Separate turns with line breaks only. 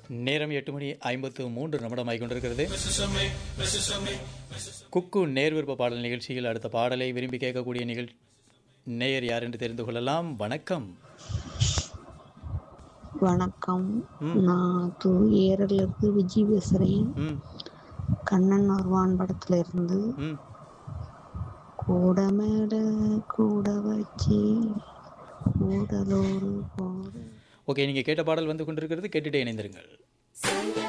நேரம் எட்டு மணி ஐம்பத்து மூன்று நிமிடமாய் கொண்டிருக்கிறது குக்கு நேர் விருப்ப பாடல் நிகழ்ச்சியில் அடுத்த பாடலை விரும்பி கேட்கக்கூடிய நிகழ் நேயர் யார் என்று தெரிந்து கொள்ளலாம் வணக்கம்
வணக்கம் நான் தூ ஏரர்ல இருந்து விஜய் பேசுறேன்
ம்
கண்ணன் வருவான் படத்துல இருந்து
ம்
கூட மேட கூட வச்சு கூடலோடு போட
ஓகே நீங்கள் கேட்ட பாடல் வந்து கொண்டிருக்கிறது கேட்டுட்டே இணைந்திருங்கள்